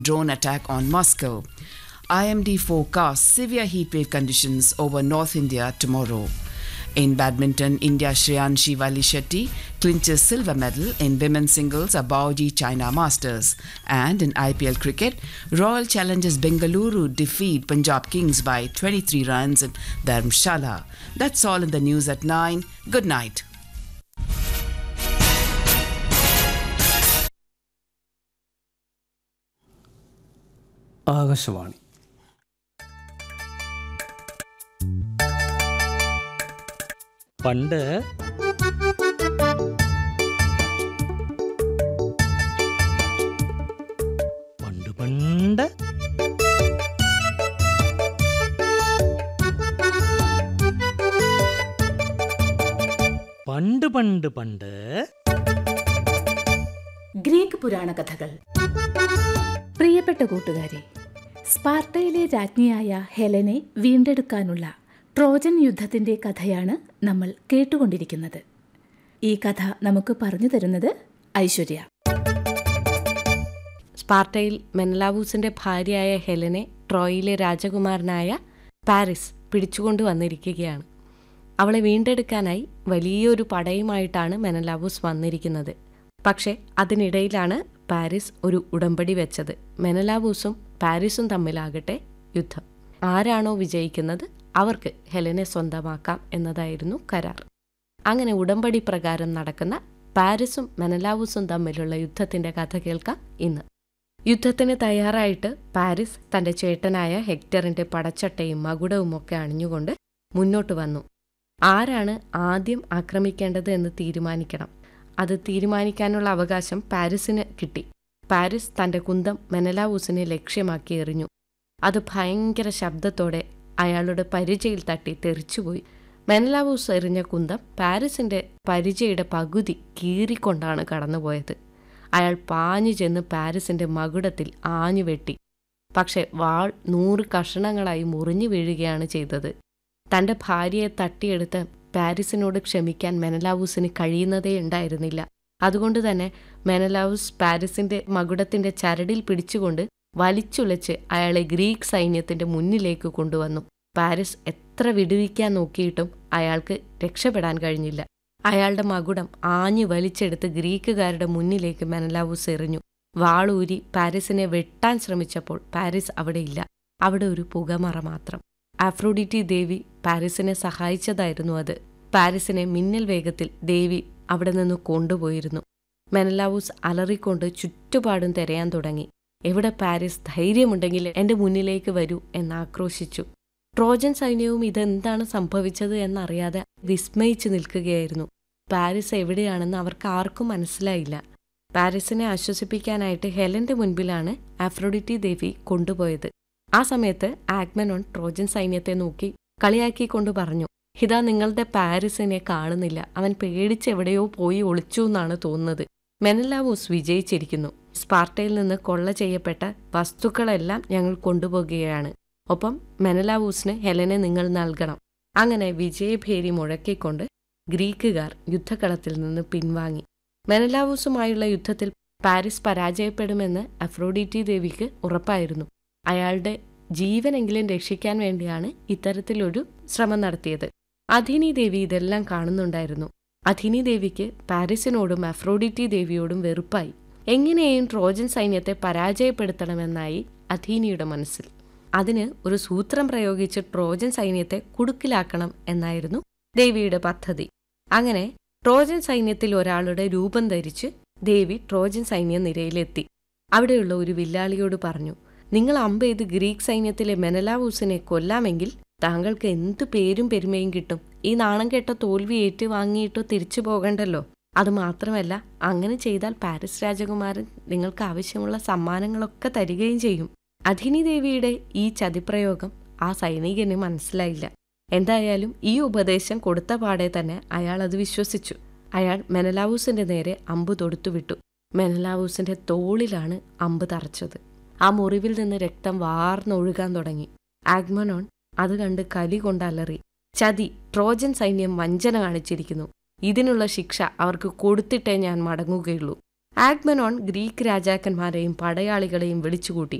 drone attack on Moscow. IMD forecasts severe heatwave conditions over North India tomorrow. In badminton, India Shreyan Shivali Shetty clinches silver medal in women's singles Abaoji China Masters. And in IPL cricket, Royal Challengers Bengaluru defeat Punjab Kings by 23 runs in Dharamshala. That's all in the news at 9. Good night. Akashvani പണ്ട് പണ്ട് പണ്ട് പണ്ട് പണ്ട് പണ്ട് Greek പുരാണ കഥകൾ പ്രിയപ്പെട്ട കൂട്ടുകാരെ സ്പാർട്ടയിലെ രാജ്ഞിയായ ഹെലനെ വീണ്ടെടുക്കാനുള്ള ട്രോജൻ യുദ്ധത്തിന്റെ കഥയാണ് നമ്മൾ കേട്ടുകൊണ്ടിരിക്കുന്നത് ഈ കഥ നമുക്ക് പറഞ്ഞു തരുന്നത് ഐശ്വര്യ സ്പാർട്ടയിൽ മെനലാവൂസിന്റെ ഭാര്യയായ ഹെലനെ ട്രോയിലെ രാജകുമാരനായ പാരിസ് പിടിച്ചുകൊണ്ടു വന്നിരിക്കുകയാണ് അവളെ വീണ്ടെടുക്കാനായി വലിയൊരു പടയുമായിട്ടാണ് മെനലാവൂസ് വന്നിരിക്കുന്നത് പക്ഷേ അതിനിടയിലാണ് പാരീസ് ഒരു ഉടമ്പടി വെച്ചത് മെനലാവൂസും പാരീസും തമ്മിലാകട്ടെ യുദ്ധം ആരാണോ വിജയിക്കുന്നത് അവർക്ക് ഹെലനെ സ്വന്തമാക്കാം എന്നതായിരുന്നു കരാർ അങ്ങനെ ഉടമ്പടി പ്രകാരം നടക്കുന്ന പാരീസും മെനലാവൂസും തമ്മിലുള്ള യുദ്ധത്തിന്റെ കഥ കേൾക്കാം ഇന്ന് യുദ്ധത്തിന് തയ്യാറായിട്ട് പാരീസ് തന്റെ ചേട്ടനായ ഹെക്ടറിന്റെ പടച്ചട്ടയും മകുടവും ഒക്കെ അണിഞ്ഞുകൊണ്ട് മുന്നോട്ട് വന്നു ആരാണ് ആദ്യം ആക്രമിക്കേണ്ടത് എന്ന് തീരുമാനിക്കണം അത് തീരുമാനിക്കാനുള്ള അവകാശം പാരീസിന് കിട്ടി പാരീസ് തന്റെ കുന്തം മെനലാവൂസിനെ ലക്ഷ്യമാക്കി എറിഞ്ഞു അത് ഭയങ്കര ശബ്ദത്തോടെ അയാളുടെ പരിചയിൽ തട്ടി തെറിച്ചുപോയി മെനലാവൂസ് എറിഞ്ഞ കുന്തം പാരീസിന്റെ പരിചയുടെ പകുതി കീറിക്കൊണ്ടാണ് കടന്നുപോയത് അയാൾ പാഞ്ഞു ചെന്ന് പാരീസിന്റെ മകുടത്തിൽ ആഞ്ഞു വെട്ടി പക്ഷെ വാൾ നൂറ് കഷണങ്ങളായി മുറിഞ്ഞു വീഴുകയാണ് ചെയ്തത് തന്റെ ഭാര്യയെ തട്ടിയെടുത്ത് പാരീസിനോട് ക്ഷമിക്കാൻ മെനലാവൂസിന് കഴിയുന്നതേ ഉണ്ടായിരുന്നില്ല അതുകൊണ്ട് തന്നെ മെനലാവൂസ് പാരീസിന്റെ മകുടത്തിന്റെ ചരടിൽ പിടിച്ചുകൊണ്ട് വലിച്ചുലച്ച് അയാളെ ഗ്രീക്ക് സൈന്യത്തിന്റെ മുന്നിലേക്ക് കൊണ്ടുവന്നു പാരീസ് എത്ര വിടുവിക്കാൻ നോക്കിയിട്ടും അയാൾക്ക് രക്ഷപ്പെടാൻ കഴിഞ്ഞില്ല അയാളുടെ മകുടം ആഞ്ഞു വലിച്ചെടുത്ത് ഗ്രീക്കുകാരുടെ മുന്നിലേക്ക് മെനലാവൂസ് എറിഞ്ഞു വാളൂരി പാരീസിനെ വെട്ടാൻ ശ്രമിച്ചപ്പോൾ പാരീസ് അവിടെയില്ല അവിടെ ഒരു പുകമറ മാത്രം ആഫ്രോഡിറ്റി ദേവി പാരീസിനെ സഹായിച്ചതായിരുന്നു അത് പാരീസിനെ മിന്നൽ വേഗത്തിൽ ദേവി അവിടെ നിന്ന് കൊണ്ടുപോയിരുന്നു മെനലാവൂസ് അലറിക്കൊണ്ട് ചുറ്റുപാടും തിരയാൻ തുടങ്ങി എവിടെ പാരീസ് ധൈര്യമുണ്ടെങ്കിൽ എന്റെ മുന്നിലേക്ക് വരൂ എന്നാക്രോശിച്ചു ട്രോജൻ സൈന്യവും ഇതെന്താണ് സംഭവിച്ചത് എന്നറിയാതെ വിസ്മയിച്ചു നിൽക്കുകയായിരുന്നു പാരീസ് എവിടെയാണെന്ന് അവർക്ക് ആർക്കും മനസ്സിലായില്ല പാരീസിനെ ആശ്വസിപ്പിക്കാനായിട്ട് ഹെലന്റെ മുൻപിലാണ് ആഫ്രോഡിറ്റി ദേവി കൊണ്ടുപോയത് ആ സമയത്ത് ആഗ്മനോൺ ട്രോജൻ സൈന്യത്തെ നോക്കി കളിയാക്കിക്കൊണ്ട് പറഞ്ഞു ഹിതാ നിങ്ങളുടെ പാരീസിനെ കാണുന്നില്ല അവൻ പേടിച്ചെവിടെയോ പോയി ഒളിച്ചു എന്നാണ് തോന്നുന്നത് മെനലാവൂസ് വിജയിച്ചിരിക്കുന്നു സ്പാർട്ടയിൽ നിന്ന് കൊള്ള ചെയ്യപ്പെട്ട വസ്തുക്കളെല്ലാം ഞങ്ങൾ കൊണ്ടുപോകുകയാണ് ഒപ്പം മെനലാവൂസിന് ഹെലനെ നിങ്ങൾ നൽകണം അങ്ങനെ വിജയഭേരി മുഴക്കിക്കൊണ്ട് ഗ്രീക്കുകാർ യുദ്ധക്കളത്തിൽ നിന്ന് പിൻവാങ്ങി മെനലാവൂസുമായുള്ള യുദ്ധത്തിൽ പാരീസ് പരാജയപ്പെടുമെന്ന് അഫ്രോഡിറ്റി ദേവിക്ക് ഉറപ്പായിരുന്നു അയാളുടെ ജീവനെങ്കിലും രക്ഷിക്കാൻ വേണ്ടിയാണ് ഇത്തരത്തിലൊരു ശ്രമം നടത്തിയത് അധിനി ദേവി ഇതെല്ലാം കാണുന്നുണ്ടായിരുന്നു അധിനി ദേവിക്ക് പാരീസിനോടും അഫ്രോഡിറ്റി ദേവിയോടും വെറുപ്പായി എങ്ങനെയും ട്രോജൻ സൈന്യത്തെ പരാജയപ്പെടുത്തണമെന്നായി അധീനിയുടെ മനസ്സിൽ അതിന് ഒരു സൂത്രം പ്രയോഗിച്ച് ട്രോജൻ സൈന്യത്തെ കുടുക്കിലാക്കണം എന്നായിരുന്നു ദേവിയുടെ പദ്ധതി അങ്ങനെ ട്രോജൻ സൈന്യത്തിൽ ഒരാളുടെ രൂപം ധരിച്ച് ദേവി ട്രോജൻ സൈന്യ നിരയിലെത്തി അവിടെയുള്ള ഒരു വില്ലാളിയോട് പറഞ്ഞു നിങ്ങൾ അമ്പെയ്ത് ഗ്രീക്ക് സൈന്യത്തിലെ മെനലാവൂസിനെ കൊല്ലാമെങ്കിൽ താങ്കൾക്ക് എന്തു പേരും പെരുമയും കിട്ടും ഈ നാണം കെട്ട തോൽവി ഏറ്റുവാങ്ങിയിട്ടോ തിരിച്ചു പോകണ്ടല്ലോ അതുമാത്രമല്ല അങ്ങനെ ചെയ്താൽ പാരീസ് രാജകുമാരൻ നിങ്ങൾക്ക് ആവശ്യമുള്ള സമ്മാനങ്ങളൊക്കെ തരികയും ചെയ്യും അധിനി ദേവിയുടെ ഈ ചതിപ്രയോഗം ആ സൈനികന് മനസ്സിലായില്ല എന്തായാലും ഈ ഉപദേശം കൊടുത്ത പാടെ തന്നെ അയാൾ അത് വിശ്വസിച്ചു അയാൾ മെനലാവൂസിന്റെ നേരെ അമ്പ് തൊടുത്തുവിട്ടു മെനലാവൂസിന്റെ തോളിലാണ് അമ്പ് തറച്ചത് ആ മുറിവിൽ നിന്ന് രക്തം വാർന്നൊഴുകാൻ തുടങ്ങി ആഗ്മനോൺ അത് കണ്ട് കലി കൊണ്ടലറി ചതി ട്രോജൻ സൈന്യം വഞ്ചന കാണിച്ചിരിക്കുന്നു ഇതിനുള്ള ശിക്ഷ അവർക്ക് കൊടുത്തിട്ടേ ഞാൻ മടങ്ങുകയുള്ളൂ ആഗ്മനോൺ ഗ്രീക്ക് രാജാക്കന്മാരെയും പടയാളികളെയും വിളിച്ചുകൂട്ടി